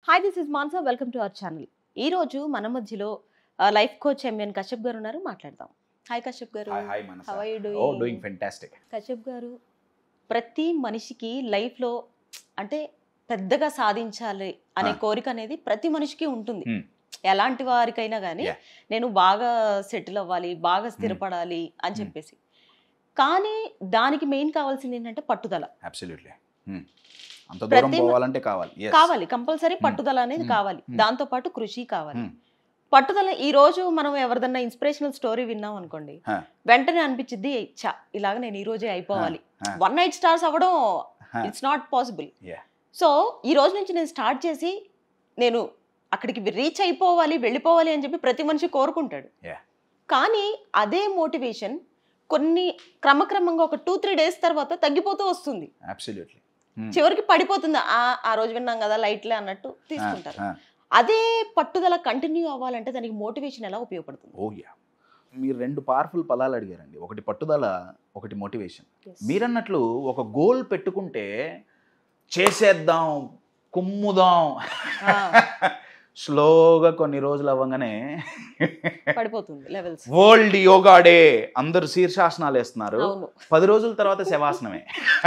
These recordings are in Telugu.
Hi this is Mansa welcome to our channel ఈ రోజు మన మధ్యలో లైఫ్ కోచ్ ఎంఎన్ కశ్యప్ గారు ఉన్నారు మాట్లాడదాం హాయ్ కశ్యప్ గారు hi hi Manasa How are you ఓ doing? డూయింగ్ ఫెంటాస్టిక్ కశ్యప్ గారు ప్రతి మనిషికి లైఫ్లో అంటే పెద్దగా సాధించాలి అనే ఆ. కోరిక అనేది ప్రతి మనిషికి ఉంటుంది Hmm. ఎలాంటి వారికైనా కానీ Yeah. నేను బాగా సెటిల్ అవ్వాలి బాగా స్థిరపడాలి అని Hmm. చెప్పేసి కానీ దానికి మెయిన్ కావాల్సింది ఏంటంటే పట్టుదల అబ్సల్యూట్లీ అంత దూరం ప్రతి- పోవాలంటే కావాలి Yes. కావాలి కంపల్సరీ Hmm. పట్టుదల అనేది Hmm. కావాలి Hmm. దాంతో పాటు కృషి కావాలి Hmm. పట్టుదల ఈ రోజు మనం ఎవరిదన్నా ఇన్స్పిరేషనల్ స్టోరీ విన్నాం అనుకోండి Huh. వెంటనే అనిపించింది చా ఇలాగ నేను ఈ రోజే అయిపోవాలి Huh. వన్ నైట్ స్టార్స్ అవ్వడం Huh. It's not possible Yeah. So ఈ రోజు నుంచి నేను స్టార్ట్ చేసి నేను అక్కడికి రీచ్ అయిపోవాలి వెళ్ళిపోవాలి అని చెప్పి ప్రతి మనిషి కోరుకుంటాడు Yeah. కానీ అదే మోటివేషన్ కొన్ని క్రమక్రమంగా ఒక టూ త్రీ డేస్ తర్వాత తగ్గిపోతూ వస్తుంది అబ్సల్యూట్లీ చివరికి పడిపోతుంది ఆ ఆ రోజు విన్నాం కదా లైట్లే అన్నట్టు తీసుకుంటారు అదే పట్టుదల కంటిన్యూ అవ్వాలంటే దానికి మోటివేషన్ ఎలా ఉపయోగపడుతుంది ఓ యా మీరు రెండు పవర్ఫుల్ పదాలు అడిగారండి ఒకటి పట్టుదల ఒకటి మోటివేషన్ మీరన్నట్లు ఒక గోల్ పెట్టుకుంటే చేసేద్దాం కుమ్ముదాం ఆ. స్లోగా కొన్ని రోజులు అవ్వగానే పడిపోతుంది లెవెల్స్ వరల్డ్ యోగా డే అందరు శీర్షాసనాలు వేస్తున్నారు అవును పది రోజుల తర్వాత శవాసనమే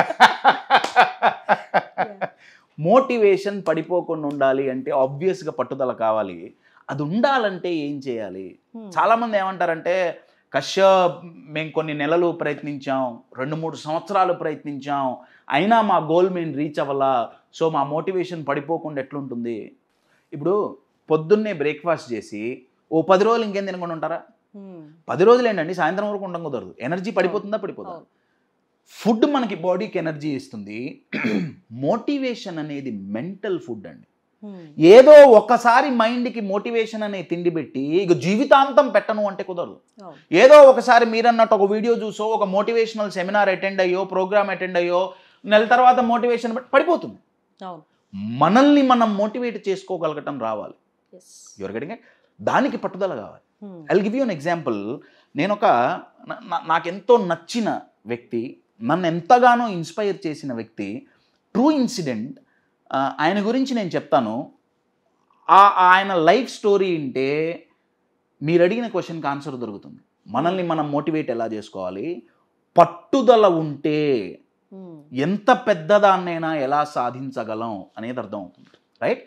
మోటివేషన్ పడిపోకుండా ఉండాలి అంటే ఆబ్వియస్గా పట్టుదల కావాలి అది ఉండాలంటే ఏం చేయాలి Hmm. చాలామంది ఏమంటారంటే కశ్యప్ మేము కొన్ని నెలలు ప్రయత్నించాం రెండు మూడు సంవత్సరాలు ప్రయత్నించాం అయినా మా గోల్ మేము రీచ్ అవ్వాలా సో మా మోటివేషన్ పడిపోకుండా ఎట్లుంటుంది ఇప్పుడు పొద్దున్నే బ్రేక్ఫాస్ట్ చేసి ఓ పది రోజులు ఇంకేం తినకుండా ఉంటారా Hmm. పది రోజులు ఏంటండి సాయంత్రం వరకు ఉండడం కుదరదు ఎనర్జీ పడిపోతుందా పడిపోతుందా అవును. ఫుడ్ మనకి బాడీకి ఎనర్జీ ఇస్తుంది మోటివేషన్ అనేది మెంటల్ ఫుడ్ అండి Hmm. ఏదో ఒకసారి మైండ్కి మోటివేషన్ అనే తిండి పెట్టి ఇక జీవితాంతం పెట్టను అంటే కుదరదు అవును. ఏదో ఒకసారి మీరన్నట్టు ఒక వీడియో చూసో ఒక మోటివేషనల్ సెమినార్ అటెండ్ అయ్యో ప్రోగ్రామ్ అటెండ్ అయ్యో నెల తర్వాత మోటివేషన్ పడిపోతుంది అవును మనల్ని మనం మోటివేట్ చేసుకోగలగటం రావాలి Yes. ఎవరు గడిగా దానికి పట్టుదల కావాలి Hmm. I give you an example నేను ఒక నా- నా- నాకెంతో నచ్చిన వ్యక్తి నన్ను ఎంతగానో ఇన్స్పైర్ చేసిన వ్యక్తి ట్రూ ఇన్సిడెంట్ ఆయన గురించి నేను చెప్తాను ఆ ఆయన లైఫ్ స్టోరీ వింటే మీరు అడిగిన క్వశ్చన్కి ఆన్సర్ దొరుకుతుంది మనల్ని మనం మోటివేట్ ఎలా చేసుకోవాలి పట్టుదల ఉంటే Hmm. ఎంత పెద్దదాన్నైనా ఎలా సాధించగలం అనేది అర్థం అవుతుంది రైట్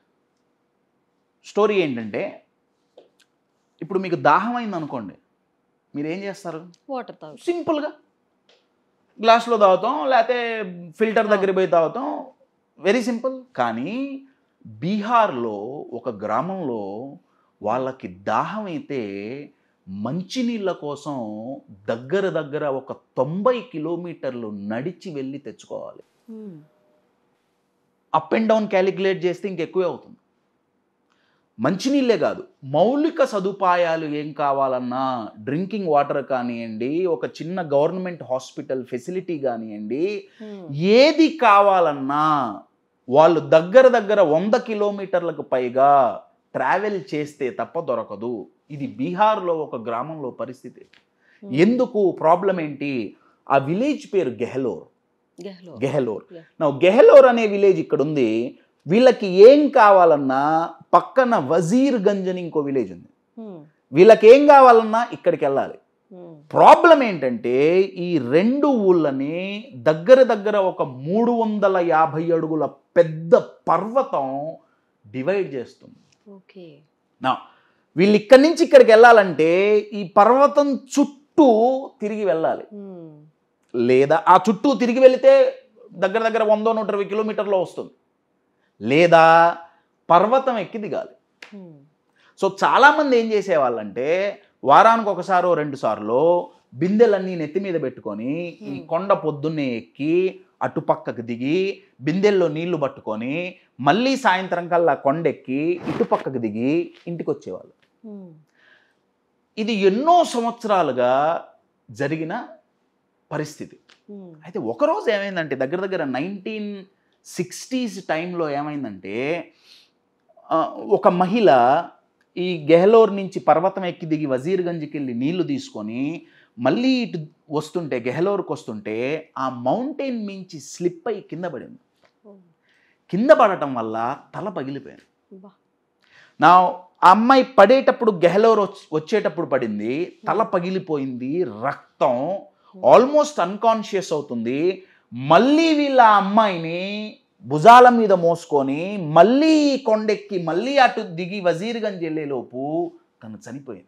స్టోరీ ఏంటంటే ఇప్పుడు మీకు దాహం అయింది అనుకోండి మీరు ఏం చేస్తారు వాటర్ తాగు సింపుల్గా గ్లాస్లో తాగుతాం లేకపోతే ఫిల్టర్ దగ్గర పోయి తాగుతాం వెరీ సింపుల్ కానీ బీహార్లో ఒక గ్రామంలో వాళ్ళకి దాహం అయితే మంచినీళ్ళ కోసం దగ్గర దగ్గర ఒక తొంభై కిలోమీటర్లు నడిచి వెళ్ళి తెచ్చుకోవాలి Hmm. Up and down calculate చేస్తే ఇంకెక్కువే అవుతుంది మంచినీళ్ళే కాదు మౌలిక సదుపాయాలు ఏం కావాలన్నా డ్రింకింగ్ వాటర్ కానివ్వండి ఒక చిన్న గవర్నమెంట్ హాస్పిటల్ ఫెసిలిటీ కానివ్వండి Hmm. ఏది కావాలన్నా వాళ్ళు దగ్గర దగ్గర వంద కిలోమీటర్లకు పైగా ట్రావెల్ చేస్తే తప్ప దొరకదు ఇది బీహార్లో ఒక గ్రామంలో పరిస్థితి Hmm. ఎందుకు ప్రాబ్లం ఏంటి ఆ విలేజ్ పేరు గెహలోర్ గెహ్లో. గెహలోర్ Yeah. నా గెహలోర్ అనే విలేజ్ ఇక్కడ ఉంది వీళ్ళకి ఏం కావాలన్నా పక్కన వజీర్ గంజ్ అని ఇంకో విలేజ్ ఉంది Hmm. వీళ్ళకి ఏం కావాలన్నా ఇక్కడికి వెళ్ళాలి Hmm. ప్రాబ్లం ఏంటంటే ఈ రెండు ఊళ్ళని దగ్గర దగ్గర ఒక మూడు వందల యాభై అడుగుల పెద్ద పర్వతం డివైడ్ చేస్తుంది Okay. నా వీళ్ళు ఇక్కడి నుంచి ఇక్కడికి వెళ్ళాలంటే ఈ పర్వతం చుట్టూ తిరిగి వెళ్ళాలి Hmm. లేదా ఆ చుట్టూ తిరిగి వెళితే దగ్గర దగ్గర వందో నూట ఇరవై కిలోమీటర్లో వస్తుంది లేదా పర్వతం ఎక్కి దిగాలి Hmm. సో చాలామంది ఏం చేసేవాళ్ళంటే వారానికి ఒకసారో రెండు సార్లు బిందెలన్నీ నెత్తి మీద పెట్టుకొని ఈ Hmm. కొండ పొద్దున్నే ఎక్కి అటుపక్కకు దిగి బిందెల్లో నీళ్లు పట్టుకొని మళ్ళీ సాయంత్రం కల్లా కొండెక్కి ఇటుపక్కకు దిగి ఇంటికి వచ్చేవాళ్ళు Hmm. ఇది ఎన్నో సంవత్సరాలుగా జరిగిన పరిస్థితి Hmm. అయితే ఒకరోజు ఏమైందంటే దగ్గర దగ్గర నైన్టీన్ సిక్స్టీస్ టైంలో ఏమైందంటే ఆ, ఒక మహిళ ఈ గెహలోర్ నుంచి పర్వతం ఎక్కి దిగి వజీర్గంజ్కి వెళ్ళి నీళ్లు తీసుకొని మళ్ళీ ఇటు వస్తుంటే గెహలోర్కి వస్తుంటే ఆ మౌంటైన్ మించి స్లిప్ అయి కింద పడింది Oh. కింద పడటం వల్ల తల పగిలిపోయింది బా. నా ఆ అమ్మాయి పడేటప్పుడు గెహలోర్ వచ్చి- వచ్చేటప్పుడు పడింది తల పగిలిపోయింది రక్తం ఆల్మోస్ట్ అన్కాన్షియస్ అవుతుంది మళ్ళీ వీళ్ళ ఆ అమ్మాయిని భుజాల మీద మోసుకొని మళ్ళీ ఈ కొండెక్కి మళ్ళీ అటు దిగి వజీర్గంజ్ వెళ్ళేలోపు తను చనిపోయింది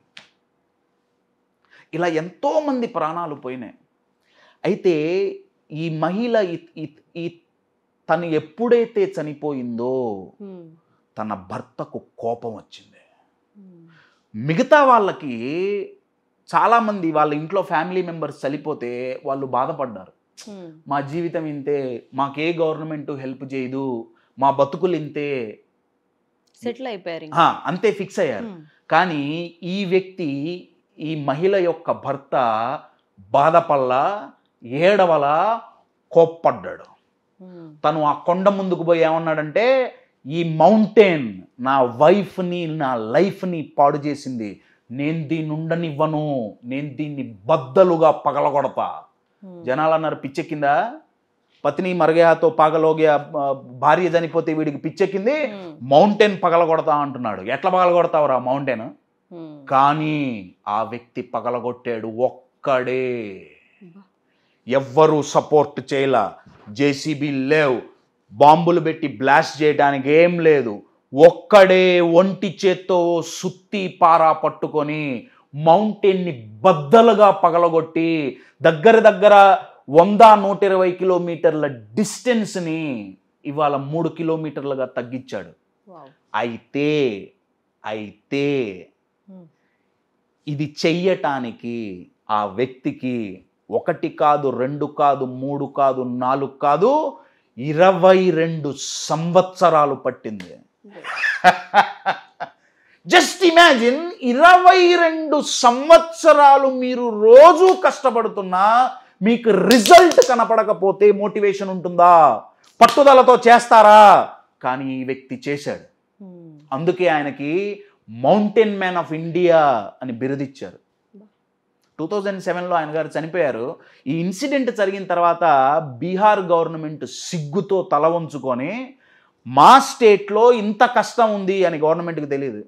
ఇలా ఎంతోమంది ప్రాణాలు పోయినాయి అయితే ఈ మహిళ ఈ- ఈ- ఈ తను ఎప్పుడైతే చనిపోయిందో ఉమ్. తన భర్తకు కోపం వచ్చింది ఉమ్. మిగతా వాళ్ళకి చాలామంది వాళ్ళ ఇంట్లో ఫ్యామిలీ మెంబర్స్ చనిపోతే వాళ్ళు బాధపడ్డారు ఉమ్. మా జీవితం ఇంతే మాకే గవర్నమెంట్ హెల్ప్ చేయదు మా బతుకులు ఇంతే సెటిల్ అయిపోయారు ఇంకా. ఆ, అంతే ఫిక్స్ అయ్యారు ఉమ్. కానీ ఈ వ్యక్తి ఈ మహిళ యొక్క భర్త బాధపల్ల ఏడవల కోప్పడ్డాడు ఉమ్. తను ఆ కొండ ముందుకు పోయి ఏమన్నాడంటే ఈ మౌంటైన్ నా వైఫ్ని నా లైఫ్ని పాడు చేసింది నేను దీన్ని ఉండనివ్వను నేను దీన్ని బద్దలుగా పగలగొడతా ఉమ్. జనాలు అన్నారు పిచ్చెక్కిందా పత్ని మరగయాతో పగలోగే భార్య చనిపోతే వీడికి పిచ్చెక్కింది ఉమ్. మౌంటైన్ పగలగొడతా అంటున్నాడు ఎట్లా పగలగొడతావురా మౌంటైన్ ఉమ్. కానీ ఆ వ్యక్తి పగలగొట్టాడు ఒక్కడే బా. ఎవ్వరూ సపోర్ట్ చేయల జేసీబీ లేవు బాంబులు పెట్టి బ్లాస్ట్ చేయడానికి ఏం లేదు ఒక్కడే ఒంటి చేత్తో సుత్తి పారా పట్టుకొని మౌంటైన్ని బద్దలుగా పగలగొట్టి దగ్గర దగ్గర వంద నూట ఇరవై కిలోమీటర్ల డిస్టెన్స్ని ఇవాళ మూడు కిలోమీటర్లుగా తగ్గించాడు వావ్. అయితే అయితే ఉమ్. ఇది చెయ్యటానికి ఆ వ్యక్తికి ఒకటి కాదు రెండు కాదు మూడు కాదు నాలుగు కాదు ఇరవై రెండు సంవత్సరాలు పట్టింది జస్ట్ ఇమాజిన్ ఇరవై రెండు సంవత్సరాలు మీరు రోజు కష్టపడుతున్నా మీకు రిజల్ట్ కనపడకపోతే మోటివేషన్ ఉంటుందా పట్టుదలతో చేస్తారా కానీ ఈ వ్యక్తి చేశాడు ఉమ్. అందుకే ఆయనకి మౌంటైన్ మ్యాన్ ఆఫ్ ఇండియా అని బిరుదిచ్చారు టూ థౌజండ్ సెవెన్లో ఆయన గారు చనిపోయారు ఈ ఇన్సిడెంట్ జరిగిన తర్వాత బీహార్ గవర్నమెంట్ సిగ్గుతో తల వంచుకొని మా స్టేట్లో ఇంత కష్టం ఉంది అని గవర్నమెంట్కి తెలియదు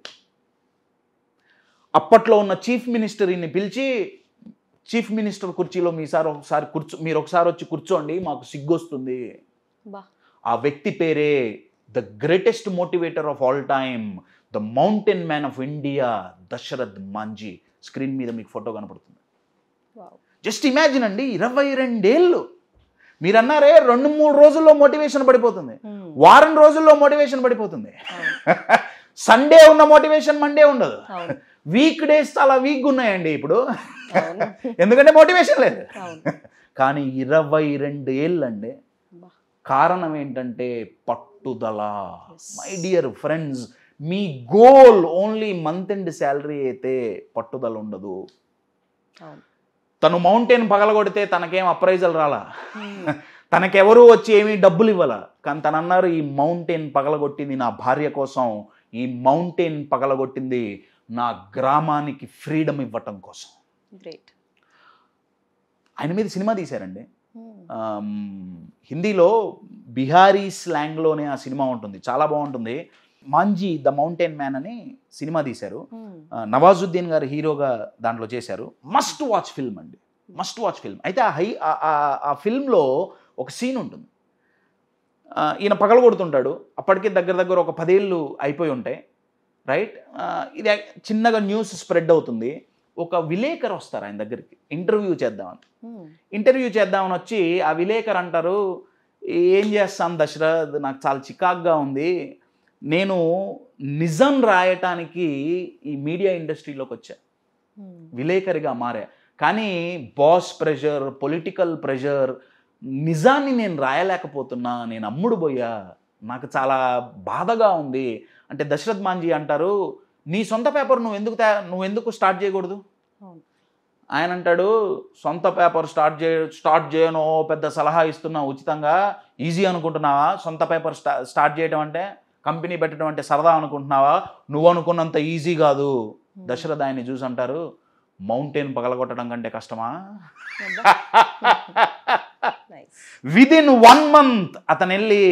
అప్పట్లో ఉన్న చీఫ్ మినిస్టర్ ఈయన్ని పిలిచి చీఫ్ మినిస్టర్ కుర్చీలో మీసారి ఒకసారి కూర్చో మీరు ఒకసారి వచ్చి కూర్చోండి మాకు సిగ్గొస్తుంది బా. ఆ వ్యక్తి పేరే the greatest motivator of all time the mountain man of India Dashrath Manjhi screen మీద మీకు ఫోటో కనపడుతుంది వావ్. జస్ట్ ఇమాజిన్ అండి ఇరవై రెండేళ్ళు మీరు అన్నారే రెండు మూడు రోజుల్లో మోటివేషన్ పడిపోతుంది ఉమ్. వారం రోజుల్లో మోటివేషన్ పడిపోతుంది అవును. సండే ఉన్న మోటివేషన్ మండే ఉండదు అవును. వీక్ డేస్ చాలా వీక్గా ఉన్నాయండి ఇప్పుడు అవును. ఎందుకంటే మోటివేషన్ లేదు అవును. కానీ ఇరవై రెండు ఏళ్ళు అండి బా. కారణం ఏంటంటే పట్టుదల Yes. మై డియర్ ఫ్రెండ్స్ మీ goal only month end salary అయితే పట్టుదల ఉండదు అవును. తను మౌంటైన్ పగలగొడితే తనకేం అప్రైజల్ రాలా ఉమ్. తనకెవరు వచ్చి ఏమీ డబ్బులు ఇవ్వాల కానీ తను అన్నారు ఈ మౌంటైన్ పగలగొట్టింది నా భార్య కోసం ఈ మౌంటైన్ పగలగొట్టింది నా గ్రామానికి ఫ్రీడమ్ ఇవ్వటం కోసం గ్రేట్ ఆయన మీద సినిమా తీశారండి ఉమ్. ఆమ్, హిందీలో బిహారీ స్లాంగ్లోనే ఆ సినిమా ఉంటుంది చాలా బాగుంటుంది మాంజీ ద మౌంటైన్ మ్యాన్ అని సినిమా తీశారు ఉమ్. ఆ, నవాజుద్దీన్ గారు హీరోగా దాంట్లో చేశారు మస్ట్ వాచ్ ఫిల్మ్ అండి మస్ట్ వాచ్ ఫిల్మ్ అయితే ఆ హై ఆ- ఆ- ఆ ఫిల్మ్లో ఒక సీన్ ఉంటుంది ఆ, ఈయన పగల కొడుతుంటాడు అప్పటికే దగ్గర దగ్గర ఒక పదేళ్ళు అయిపోయి ఉంటాయి రైట్ ఇది చిన్నగా న్యూస్ స్ప్రెడ్ అవుతుంది ఒక విలేకరు వస్తారు ఆయన దగ్గరికి ఇంటర్వ్యూ చేద్దామని ఉమ్. ఇంటర్వ్యూ చేద్దామని వచ్చి ఆ విలేకరు అంటారు ఏం చేస్తాను దశరథ్ నాకు చాలా చికాగ్గా ఉంది నేను నిజం రాయటానికి ఈ మీడియా ఇండస్ట్రీలోకి వచ్చా ఉమ్. విలేకరిగా మారా కానీ బాస్ ప్రెషర్ పొలిటికల్ ప్రెషర్ నిజాన్ని నేను రాయలేకపోతున్నా నేను అమ్ముడు పోయా నాకు చాలా బాధగా ఉంది అంటే దశరథ్ మాంజీ అంటారు నీ సొంత పేపర్ నువ్వు ఎందుకు తయా- నువ్వు ఎందుకు స్టార్ట్ చేయకూడదు అవును. ఆయన అంటాడు సొంత పేపర్ స్టార్ట్ చే స్టార్ట్ చేయను పెద్ద సలహా ఇస్తున్నా ఉచితంగా ఈజీ అనుకుంటున్నావా సొంత పేపర్ స్టా స్టార్ట్ చేయడం అంటే కంపెనీ పెట్టడం అంటే సరదా అనుకుంటున్నావా నువ్వు అనుకున్నంత ఈజీ కాదు దశరథ్ ఆయన్ని చూసి అంటారు మౌంటైన్ పగలగొట్టడం కంటే కష్టమా అబ్బా. నైస్ విదిన్ వన్ మంత్ అతను వెళ్ళి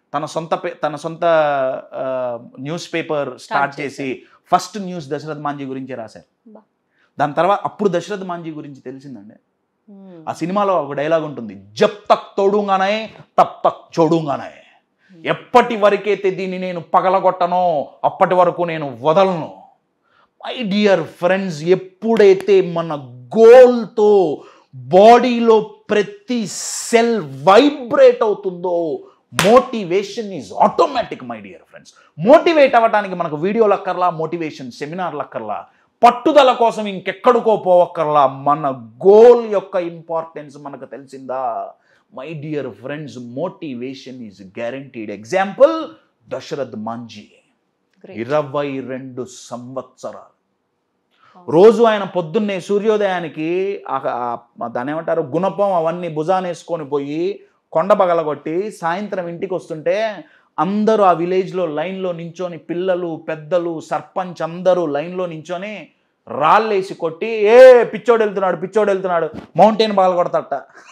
తన సొంత పే- తన సొంత న్యూస్ పేపర్ స్టార్ట్ చేసి ఫస్ట్ న్యూస్ దశరథ్ మాంజీ గురించే రాశారు బా. దాని తర్వాత అప్పుడు దశరథ్ మాంజీ గురించి తెలిసిందండి ఉమ్. ఆ సినిమాలో ఒక డైలాగ్ ఉంటుంది జబ్ తక్ తోడుగానే తప్ తక్ చోడుగానే ఎప్పటి వరకైతే దీన్ని నేను పగలగొట్టనో అప్పటి వరకు నేను వదలను మై డియర్ ఫ్రెండ్స్ ఎప్పుడైతే మన గోల్తో బాడీలో ప్రతి సెల్ వైబ్రేట్ అవుతుందో motivation is automatic my dear friends motivate అవ్వడానికి మనకు వీడియోలు అక్కర్లా మోటివేషన్ సెమినార్లు అక్కర్లా పట్టుదల కోసం ఇంకెక్కడికో పోవక్కర్లా మన గోల్ యొక్క ఇంపార్టెన్స్ మనకు తెలిసిందా my dear friends motivation is guaranteed example Dashrath Manjhi Great. ఇరవై రెండు సంవత్సరాలు రోజు ఆయన పొద్దున్నే సూర్యోదయానికి ఆ- ఆ- దాని ఏమంటారు గుణపం అవన్నీ భుజానేసుకొని పోయి కొండ పగలగొట్టి సాయంత్రం ఇంటికి వస్తుంటే అందరూ ఆ విలేజ్లో లైన్లో నించొని పిల్లలు పెద్దలు సర్పంచ్ అందరూ లైన్లో నించొని రాళ్ళేసి కొట్టి ఏ పిచ్చోడు వెళ్తున్నాడు పిచ్చోడు వెళ్తున్నాడు మౌంటైన్ పగలగొడతట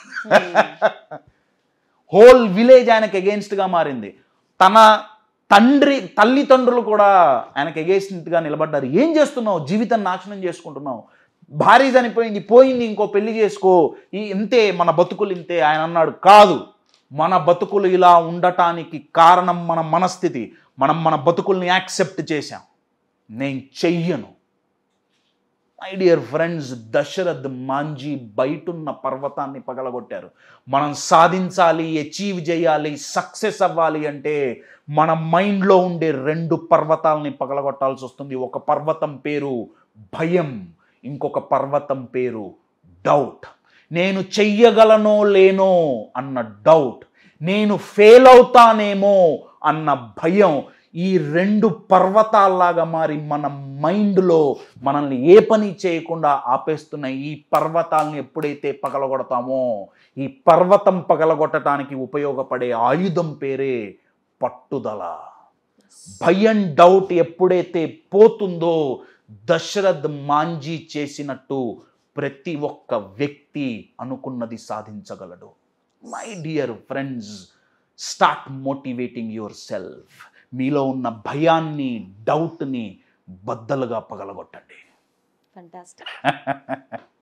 హోల్ విలేజ్ ఆయనకి అగేన్స్ట్గా మారింది తన తండ్రి తల్లిదండ్రులు కూడా ఆయనకి అగేన్స్ట్గా నిలబడ్డారు ఏం చేస్తున్నావు జీవితం నాశనం చేసుకుంటున్నావు భార్య చనిపోయింది పోయింది ఇంకో పెళ్లి చేసుకో ఈ ఇంతే మన బతుకులు ఇంతే ఆయన అన్నాడు కాదు మన బతుకులు ఇలా ఉండటానికి కారణం మన మనస్థితి మనం మన బతుకుల్ని యాక్సెప్ట్ చేశాం నేను చెయ్యను my dear friends Dashrath Manjhi బయటున్న పర్వతాన్ని పగలగొట్టారు మనం సాధించాలి అచీవ్ చేయాలి సక్సెస్ అవ్వాలి అంటే మన మైండ్లో ఉండే రెండు పర్వతాలని పగలగొట్టాల్సి వస్తుంది ఒక పర్వతం పేరు భయం ఇంకొక పర్వతం పేరు డౌట్ నేను చెయ్యగలనో లేనో అన్న డౌట్ నేను ఫెయిల్ అవుతానేమో అన్న భయం ఈ రెండు పర్వతాల్లాగా మారి మన మైండ్లో మనల్ని ఏ పని చేయకుండా ఆపేస్తున్న ఈ పర్వతాల్ని ఎప్పుడైతే పగలగొడతామో ఈ పర్వతం పగలగొట్టడానికి ఉపయోగపడే ఆయుధం పేరే పట్టుదల భయం డౌట్ ఎప్పుడైతే పోతుందో దశరథ్ మాంజీ చేసినట్టు ప్రతి ఒక్క వ్యక్తి అనుకున్నది సాధించగలడు my dear friends start motivating yourself మీలో ఉన్న భయాన్ని డౌట్ని బద్దలుగా పగలగొట్టండి ఫంటాస్టిక్